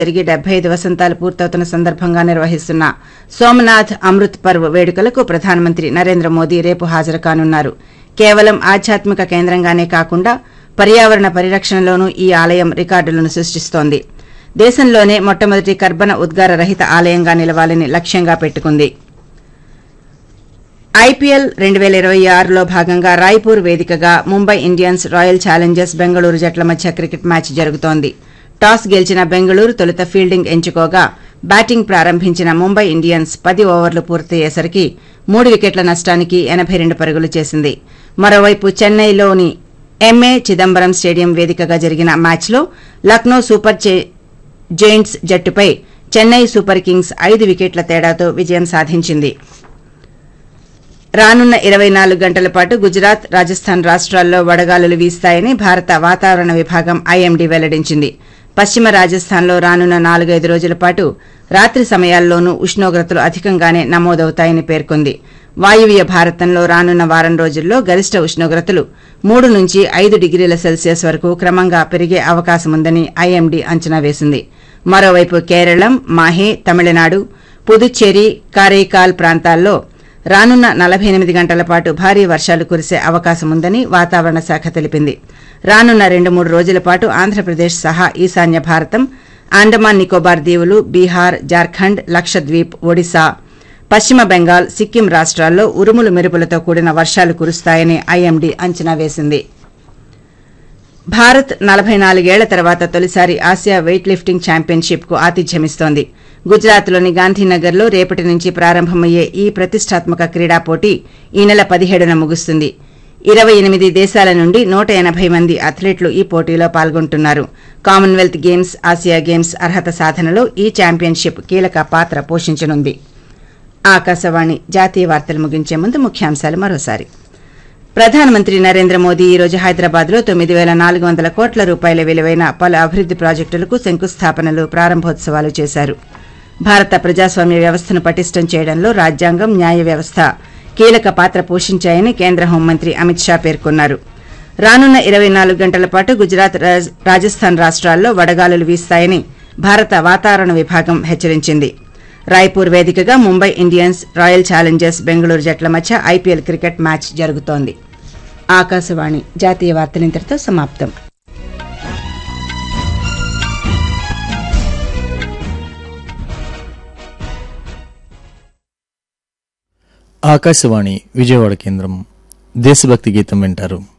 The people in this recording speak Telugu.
జరిగి డెబ్బై ఐదు వసంతాలు పూర్తవుతున్న సందర్భంగా నిర్వహిస్తున్న సోమనాథ్ అమృత్ పర్వ్ వేడుకలకు ప్రధానమంత్రి నరేంద్ర మోదీ రేపు హాజరు కానున్నారు కేవలం ఆధ్యాత్మిక కేంద్రంగానే కాకుండా పర్యావరణ పరిరక్షణలోనూ ఈ ఆలయం రికార్డులను సృష్టిస్తోంది దేశంలోనే మొట్టమొదటి కర్బన ఉద్గార రహిత ఆలయంగా నిలవాలని లక్ష్యంగా పెట్టుకుంది ఐపీఎల్ రెండు వేల ఇరవై ఆరులో భాగంగా రాయ్పూర్ వేదికగా Mumbai Indians Royal Challengers Bengaluru జట్ల మధ్య క్రికెట్ మ్యాచ్ జరుగుతోంది టాస్ గెలిచిన బెంగళూరు తొలుత ఫీల్డింగ్ ఎంచుకోగా బ్యాటింగ్ ప్రారంభించిన ముంబై ఇండియన్స్ పది ఓవర్లు పూర్తయ్యేసరికి మూడు వికెట్ల నష్టానికి ఎనబై రెండు పరుగులు చేసింది మరోవైపు చెన్నైలోని ఎంఏ చిదంబరం స్టేడియం వేదికగా జరిగిన మ్యాచ్లో లక్నో సూపర్ జె- జెయింట్స్ జట్టుపై చెన్నై సూపర్ కింగ్స్ ఐదు వికెట్ల తేడాతో విజయం సాధించింది రానున్న ఇరవై నాలుగు గంటల పాటు గుజరాత్ రాజస్థాన్ రాష్ట్రాల్లో వడగాలులు వీస్తాయని భారత వాతావరణ విభాగం ఐఎండీ వెల్లడించింది పశ్చిమ రాజస్థాన్లో రానున్న నాలుగైదు రోజుల పాటు రాత్రి సమయాల్లోనూ ఉష్ణోగ్రతలు అధికంగానే నమోదవుతాయని పేర్కొంది వాయువ్య భారతంలో రానున్న వారం రోజుల్లో గరిష్ట ఉష్ణోగ్రతలు మూడు నుంచి ఐదు డిగ్రీల సెల్సియస్ వరకు క్రమంగా పెరిగే అవకాశముందని ఐఎండీ అంచనా వేసింది మరోవైపు కేరళం మాహే తమిళనాడు పుదుచ్చేరి కారైకాల్ ప్రాంతాల్లో రానున్న నలభై ఎనిమిది గంటల పాటు భారీ వర్షాలు కురిసే అవకాశముందని వాతావరణ శాఖ తెలిపింది రానున్న రెండు మూడు రోజుల పాటు ఆంధ్రప్రదేశ్ సహా ఈశాన్య భారతం అండమాన్ నికోబార్ దీవులు బీహార్ జార్ఖండ్ లక్షద్వీప్ ఒడిశా పశ్చిమ బెంగాల్ సిక్కిం రాష్ట్రాల్లో ఉరుములు మెరుపులతో కూడిన వర్షాలు కురుస్తాయని ఐఎండీ అంచనా వేసింది భారత్ నలభై నాలుగేళ్ల తర్వాత తొలిసారి ఆసియా వెయిట్ లిఫ్టింగ్ ఛాంపియన్షిప్ కు ఆతిథ్యమిస్తోంది గుజరాత్లోని గాంధీనగర్లో రేపటి నుంచి ప్రారంభమయ్యే ఈ ప్రతిష్టాత్మక క్రీడా పోటీ ఈ నెల పదిహేడున ముగుస్తుంది ఇరవై ఎనిమిది దేశాల నుండి నూట ఎనభై మంది అథ్లెట్లు ఈ పోటీలో పాల్గొంటున్నారు కామన్వెల్త్ గేమ్స్ ఆసియా గేమ్స్ అర్హత సాధనలో ఈ ఛాంపియన్షిప్ కీలక పాత్ర పోషించనుంది ఆకాశవాణి జాతీయ వార్తలు ముగించే ముందు ముఖ్యాంశాలు మరోసారి ప్రధానమంత్రి నరేంద్ర మోదీ ఈ రోజు హైదరాబాద్లో తొమ్మిది వేల నాలుగు వందల కోట్ల రూపాయల విలువైన పలు అభివృద్ది ప్రాజెక్టులకు శంకుస్థాపనలు ప్రారంభోత్సవాలు చేశారు భారత ప్రజాస్వామ్య వ్యవస్థను పటిష్టం చేయడంలో రాజ్యాంగం న్యాయ వ్యవస్థ కీలక పాత్ర పోషించాయని కేంద్ర హోంమంత్రి అమిత్ షా పేర్కొన్నారు రానున్న ఇరవై నాలుగు గంటల పాటు గుజరాత్ రాజ్- రాజస్థాన్ రాష్ట్రాల్లో వడగాలులు వీస్తాయని భారత వాతావరణ విభాగం హెచ్చరించింది రాయ్పూర్ వేదికగా Mumbai Indians Royal Challengers Bengaluru జట్ల మధ్య ఐపీఎల్ క్రికెట్ మ్యాచ్ జరుగుతోంది ఆకాశవాణి జాతీయ వార్తలు ఇంతటితో సమాప్తం ఆకాశవాణి విజయవాడ కేంద్రం దేశభక్తి గీతం వింటారు